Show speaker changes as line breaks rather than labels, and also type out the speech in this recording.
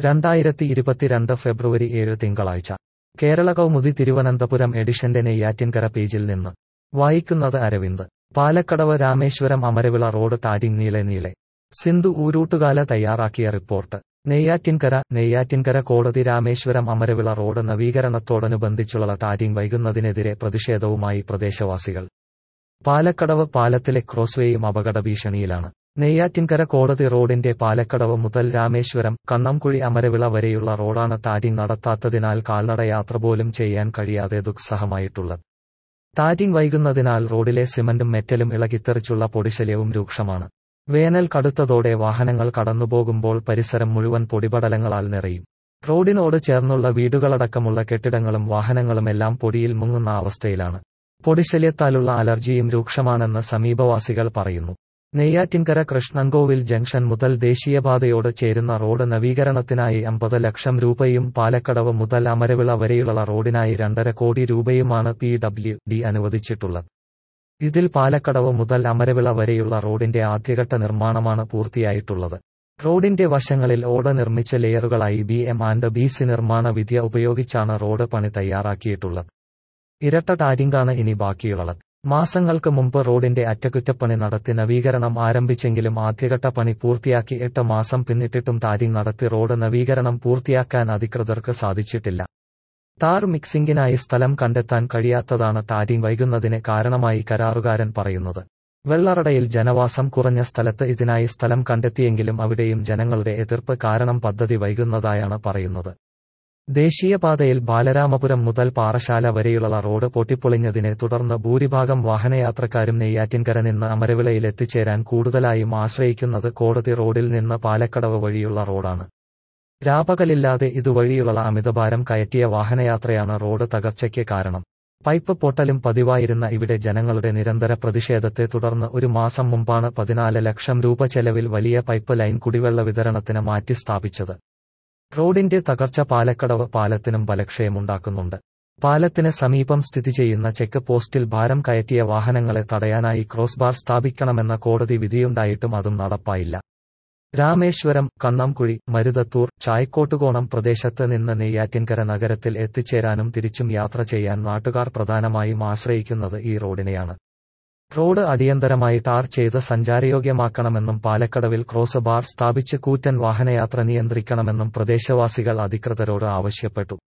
രണ്ടായിരത്തി ഇരുപത്തിരണ്ട് ഫെബ്രുവരി ഏഴ് തിങ്കളാഴ്ച കേരള കൗമുദി തിരുവനന്തപുരം എഡിഷന്റെ നെയ്യാറ്റിൻകര പേജിൽ നിന്ന് വായിക്കുന്നത് അരവിന്ദ് പാലക്കടവ് രാമേശ്വരം അമരവിള റോഡ് ടാരിങ് നീളെ നീളെ സിന്ധു ഊരൂട്ടുകാല തയ്യാറാക്കിയ റിപ്പോർട്ട് നെയ്യാറ്റിൻകര നെയ്യാറ്റിൻകര കോടതി രാമേശ്വരം അമരവിള റോഡ് നവീകരണത്തോടനുബന്ധിച്ചുള്ള ടാരിങ് വൈകുന്നതിനെതിരെ പ്രതിഷേധവുമായി പ്രദേശവാസികൾ പാലക്കടവ് പാലത്തിലെ ക്രോസ്വേയും അപകട ഭീഷണിയിലാണ് നെയ്യാറ്റിൻകര കോടതി റോഡിന്റെ പാലക്കടവ് മുതൽ രാമേശ്വരം കണ്ണംകുഴി അമരവിള വരെയുള്ള റോഡാണ് ടാരിങ് നടത്താത്തതിനാൽ കാൽനടയാത്ര പോലും ചെയ്യാൻ കഴിയാതെ ദുസ്സഹമായിട്ടുള്ളത് ടാരിങ് വൈകുന്നതിനാൽ റോഡിലെ സിമന്റും മെറ്റലും ഇളകിത്തെറിച്ചുള്ള പൊടിശല്യവും രൂക്ഷമാണ് വേനൽ കടുത്തതോടെ വാഹനങ്ങൾ കടന്നുപോകുമ്പോൾ പരിസരം മുഴുവൻ പൊടിപടലങ്ങളാൽ നിറയും റോഡിനോട് ചേർന്നുള്ള വീടുകളടക്കമുള്ള കെട്ടിടങ്ങളും വാഹനങ്ങളുമെല്ലാം പൊടിയിൽ മുങ്ങുന്ന അവസ്ഥയിലാണ് പൊടിശല്യത്താലുള്ള അലർജിയും രൂക്ഷമാണെന്ന് സമീപവാസികൾ പറയുന്നു നെയ്യാറ്റിൻകര കൃഷ്ണൻകോവിൽ ജംഗ്ഷൻ മുതൽ ദേശീയപാതയോട് ചേരുന്ന റോഡ് നവീകരണത്തിനായി അമ്പത് ലക്ഷം രൂപയും പാലക്കടവ് മുതൽ അമരവിള വരെയുള്ള റോഡിനായി രണ്ടര കോടി രൂപയുമാണ് പി ഡബ്ല്യു ഡി അനുവദിച്ചിട്ടുള്ളത് ഇതിൽ പാലക്കടവ് മുതൽ അമരവിള വരെയുള്ള റോഡിന്റെ ആദ്യഘട്ട നിർമ്മാണമാണ് പൂർത്തിയായിട്ടുള്ളത് റോഡിന്റെ വശങ്ങളിൽ ഓട നിർമ്മിച്ച ലെയറുകളായി B M and B C നിർമ്മാണ വിദ്യ ഉപയോഗിച്ചാണ് റോഡ് പണി തയ്യാറാക്കിയിട്ടുള്ളത് ഇരട്ട ടാരിങ്കാണ് ഇനി ബാക്കിയുള്ളത് മാസങ്ങൾക്ക് മുമ്പ് റോഡിന്റെ അറ്റകുറ്റപ്പണി നടത്തി നവീകരണം ആരംഭിച്ചെങ്കിലും ആദ്യഘട്ട പണി പൂർത്തിയാക്കി എട്ട് മാസം പിന്നിട്ടിട്ടും ടാരിങ് നടത്തി റോഡ് നവീകരണം പൂർത്തിയാക്കാൻ അധികൃതർക്ക് സാധിച്ചിട്ടില്ല ടാർ മിക്സിംഗിനായി സ്ഥലം കണ്ടെത്താൻ കഴിയാത്തതാണ് ടാരിങ് വൈകുന്നതിന് കാരണമായി കരാറുകാരൻ പറയുന്നത് വെള്ളറടയിൽ ജനവാസം കുറഞ്ഞ സ്ഥലത്ത് ഇതിനായി സ്ഥലം കണ്ടെത്തിയെങ്കിലും അവിടെയും ജനങ്ങളുടെ എതിർപ്പ് കാരണം പദ്ധതി വൈകുന്നതായാണ് പറയുന്നത് ദേശീയപാതയിൽ ബാലരാമപുരം മുതൽ പാറശാല വരെയുള്ള റോഡ് പൊട്ടിപ്പൊളിഞ്ഞതിനെ തുടർന്ന് ഭൂരിഭാഗം വാഹനയാത്രക്കാരും നെയ്യാറ്റിൻകര നിന്ന് അമരവിളയിൽ എത്തിച്ചേരാൻ കൂടുതലായും ആശ്രയിക്കുന്നത് കോടതി റോഡിൽ നിന്ന് പാലക്കടവ് വഴിയുള്ള റോഡാണ് രാപകലില്ലാതെ ഇതുവഴിയുള്ള അമിതഭാരം കയറ്റിയ വാഹനയാത്രയാണ് റോഡ് തകർച്ചയ്ക്ക് കാരണം പൈപ്പ് പൊട്ടലും പതിവായിരുന്ന ഇവിടെ ജനങ്ങളുടെ നിരന്തര പ്രതിഷേധത്തെ തുടർന്ന് ഒരു മാസം മുമ്പാണ് പതിനാല് ലക്ഷം രൂപ ചെലവിൽ വലിയ പൈപ്പ് ലൈൻ കുടിവെള്ള വിതരണത്തിന് മാറ്റി സ്ഥാപിച്ചത് റോഡിന്റെ തകർച്ച പാലക്കടവ് പാലത്തിനും ബലക്ഷയമുണ്ടാക്കുന്നുണ്ട് പാലത്തിന് സമീപം സ്ഥിതി ചെയ്യുന്ന ചെക്ക് പോസ്റ്റിൽ ഭാരം കയറ്റിയ വാഹനങ്ങളെ തടയാനായി ക്രോസ് ബാർ സ്ഥാപിക്കണമെന്ന കോടതി വിധിയുണ്ടായിട്ടും അതും നടപ്പായില്ല രാമേശ്വരം കണ്ണംകുഴി മരുതത്തൂർ ചായ്ക്കോട്ടുകോണം പ്രദേശത്ത് നിന്ന് നെയ്യാറ്റിൻകര നഗരത്തിൽ എത്തിച്ചേരാനും തിരിച്ചും യാത്ര ചെയ്യാൻ നാട്ടുകാർ പ്രധാനമായും ആശ്രയിക്കുന്നത് ഈ റോഡിനെയാണ് റോഡ് അടിയന്തരമായി ടാർ ചെയ്ത് സഞ്ചാരയോഗ്യമാക്കണമെന്നും പാലക്കടവിൽ ക്രോസ് ബാർ സ്ഥാപിച്ച് കൂറ്റൻ വാഹനയാത്ര നിയന്ത്രിക്കണമെന്നും പ്രദേശവാസികൾ അധികൃതരോട് ആവശ്യപ്പെട്ടു